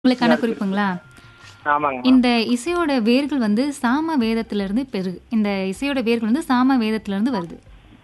உங்களுக்கான குறிப்புங்களா ஆமாங்க இந்த இசையோட வேர்கள் வந்து சாம வேதத்திலிருந்து பெருகு இந்த இசையோட வேர்கள் வந்து சாம வேதத்திலிருந்து வருது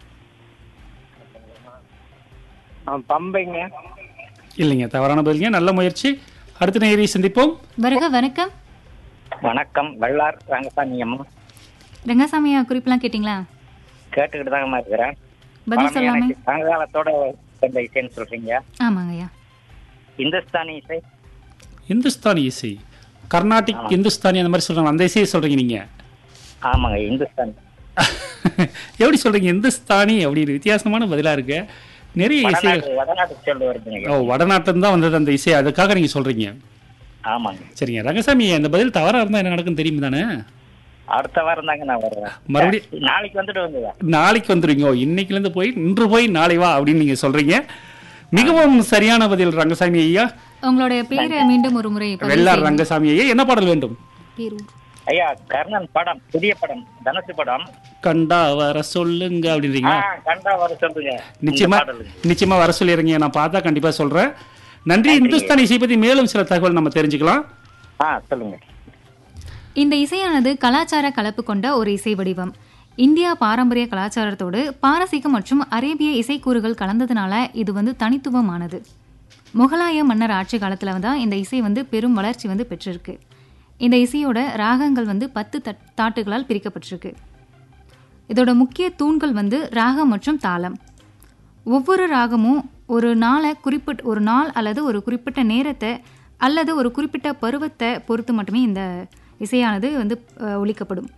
ஆ, பம்பைங்க இல்லைங்க தவறான பதிலுங்க நல்ல முயற்சி அடுத்த நேயரை சந்திப்போம் வருக வணக்கம் வணக்கம் வல்லார் ரங்கசாமி அம்மா ரங்கசாமியா குறிப்பெல்லாம் கேட்டிங்களா கேட்டுக்கிட்டு தாங்கம்மா இருக்கிறேன் பதில் சொல்லாமே பழமையான சங்ககாலத்தோட சேர்ந்த இசைன்னு சொல்றீங்க ஆமாங்கய்யா இந்துஸ்தானி இசை இந்துஸ்தானி இசை கர்நாடிக் இந்துஸ்தானி அந்த மாதிரி சொல்றாங்க அந்த இசையை சொல்றீங்க நீங்க ஆமாங்க இந்துஸ்தானி எப்படி சொல்றீங்க இந்துஸ்தானி அப்படின்னு வித்தியாசமான பதிலா இருக்கு நிறைய இசை வடநாட்டு வடநாட்டு சொல்லு வருதுங்க ஓ வடநாட்டில் தான் வந்தது அந்த இசை அதுக்காக நீங்க சொல்றீங்க ஆமாங்க சரிங்க ரங்கசாமி அந்த பதில் தவறா இருந்தா என்ன நடக்கும் தெரியும் தானே அடுத்த வாரம் தாங்க நான் வருவேன் மறுபடியும் நாளைக்கு வந்துட்டு வந்துங்க நாளைக்கு வந்துருவீங்க ஓ, இன்னைக்குல இருந்து போய் இன்று போய் நாளை வா அப்படின்னு நீங்க சொல்றீங்க மிகவும் சரியான பதில் ரங்கசாமி ஐயா உங்களுடைய பேரை மீண்டும் ஒரு முறை பதிவு வெள்ளார் செய்யுங்க. ரங்கசாமி ஐயா என்ன பாடல் வேண்டும் பேரூர் ஐயா கர்ணன் படம் புதிய படம் தனுசு படம் கண்டா வர சொல்லுங்க ஆ, அப்படின்றீங்களா கண்டா வர சொல்லுங்க நிச்சயமா இந்த பாடலுங்க. நிச்சயமா வர சொல்லிடுறீங்க நான் பார்த்தா கண்டிப்பா சொல்றேன் நன்றி இந்துஸ்தானி இசை பத்தி மேலும் சில தகவல் நம்ம தெரிஞ்சுக்கலாம் ஆ சொல்லுங்க இந்த இசையானது கலாச்சார கலப்பு கொண்ட ஒரு இசை வடிவம் இந்தியா பாரம்பரிய கலாச்சாரத்தோடு பாரசீகம் மற்றும் அரேபிய இசைக்கூறுகள் கலந்ததுனால இது வந்து தனித்துவமானது முகலாய மன்னர் ஆட்சி காலத்தில் தான் இந்த இசை வந்து பெரும் வளர்ச்சி வந்து பெற்றிருக்கு இந்த இசையோட ராகங்கள் வந்து பத்து தட் தாட்டுகளால் பிரிக்கப்பட்டிருக்கு இதோட முக்கிய தூண்கள் வந்து ராகம் மற்றும் தாளம் ஒவ்வொரு ராகமும் ஒரு நாளை குறிப்பிட்ட ஒரு நாள் அல்லது ஒரு குறிப்பிட்ட நேரத்தை அல்லது ஒரு குறிப்பிட்ட பருவத்தை பொறுத்து மட்டுமே இந்த இசையானது வந்து அஹ், ஒலிக்கப்படும்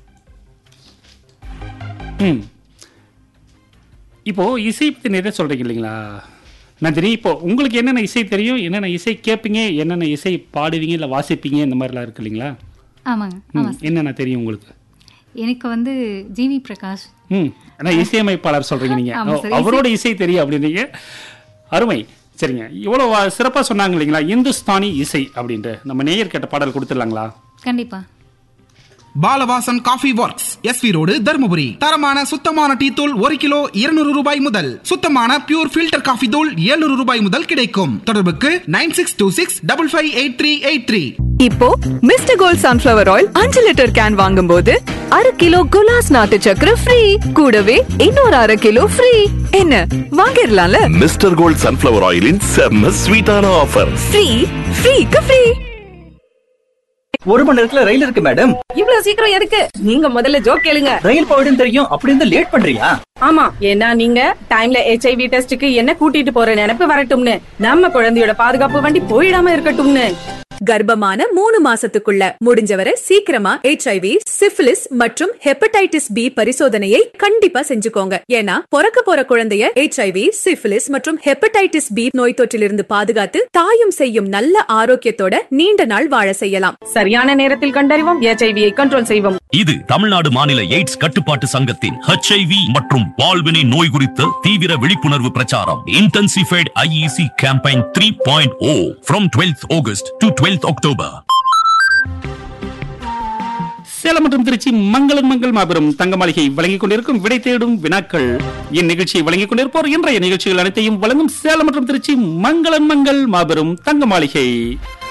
ம் இப்போ இசை பத்தி நிறைய சொல்றீங்க இல்லைங்களா நந்தினி இப்போ உங்களுக்கு என்னென்ன இசை தெரியும் என்னென்ன இசை கேட்பீங்க என்னென்ன இசை பாடுவீங்க இல்லை வாசிப்பீங்க இந்த மாதிரிலாம் இருக்கு இல்லைங்களா ஆமாங்க ம், ஆமா என்னென்ன தெரியும் உங்களுக்கு எனக்கு வந்து ஜிவி பிரகாஷ் ம் ஆனால் இசையமைப்பாளர் சொல்றீங்க நீங்க ஆமா ஓ, சார், அவரோட இசை தெரியும் அப்படின்றீங்க அருமை சரிங்க இவ்வளோ சிறப்பாக சொன்னாங்க இல்லைங்களா இந்துஸ்தானி இசை அப்படின்ட்டு நம்ம நேயர் கேட்ட பாடல் கொடுத்துடலாங்களா கண்டிப்பா Balavasan coffee works SV road Dharmapuri தரமான சுத்தமான டீ தூள் ஒரு கிலோ இருநூறு ரூபாய் முதல் சுத்தமான பியூர் ஃபில்டர் காஃபி தூள் 700 ரூபாய் முதல் கிடைக்கும் தொடர்புக்கு nine six two six double five eight three eight three இப்போ மிஸ்டர் கோல்ட் சன்ஃபிளவர் ஆயில் அஞ்சு லிட்டர் கேன் வாங்கும்போது அரை கிலோ குலாஸ் நாட்டு சக்கரை ஃப்ரீ கூடவே இன்னொரு அரை கிலோ ஃப்ரீ என்ன வாங்கிடலாம்ல மிஸ்டர் கோல்ட் சன்ஃபிளவர் ஆயிலின் செம்ம ஸ்வீட்டான ஆஃபர் ஃப்ரீ ஃப்ரீக்கு ஃப்ரீ ஒரு மணி நேரத்துல ரயில் இருக்கு மேடம் இவ்வளவு சீக்கிரம் எதுக்கு நீங்க முதல்ல ஜோக் கேளுங்க ரயில் போயிடும் தெரியும் அப்படி இருந்தா லேட் பண்றியா ஆமா ஏன்னா நீங்க டைம்ல ஹெச்ஐவி டெஸ்டுக்கு என்ன கூட்டிட்டு போற நினைப்பு வரட்டும்னு நம்ம குழந்தையோட பாதுகாப்பு வண்டி போயிடாம இருக்கட்டும்னு கர்ப்பமான மூணு மாசத்துக்குள்ள முடிஞ்சவரை சீக்கிரமா ஹெச்ஐவி சிஃபிலிஸ் மற்றும் ஹெப்படைட்டிஸ் பி பரிசோதனையை கண்டிப்பா செஞ்சுக்கோங்க ஏன்னா பிறக்க போற குழந்தைய ஹெச்ஐவி சிஃபிலிஸ் மற்றும் ஹெப்படைட்டிஸ் பி நோய் தொற்றிலிருந்து பாதுகாத்து தாயும் செய்யும் நல்ல ஆரோக்கியத்தோட நீண்ட நாள் வாழ செய்யலாம் சரியான நேரத்தில் கண்டறிவோம் ஹெச்ஐவியை கண்ட்ரோல் செய்வோம் இது தமிழ்நாடு மாநில எய்ட்ஸ் கட்டுப்பாட்டு சங்கத்தின் HIV மற்றும் பால்வினை நோய் குறித்த தீவிர விழிப்புணர்வு பிரச்சாரம் intensified IEC campaign three point O from twelfth August to twelfth October Salem மற்றும் திருச்சி மங்களம் மங்கள் மாபெரும் தங்க மாளிகை வழங்கிக் கொண்டிருக்கும் விடை தேடும் வினாக்கள் இந்நிகழ்ச்சியை வழங்கிக் கொண்டிருப்போர் இன்றைய நிகழ்ச்சிகள் அனைத்தையும் வழங்கும் சேலம் மற்றும் திருச்சி மங்களம் மங்கள் மாபெரும் தங்க மாளிகை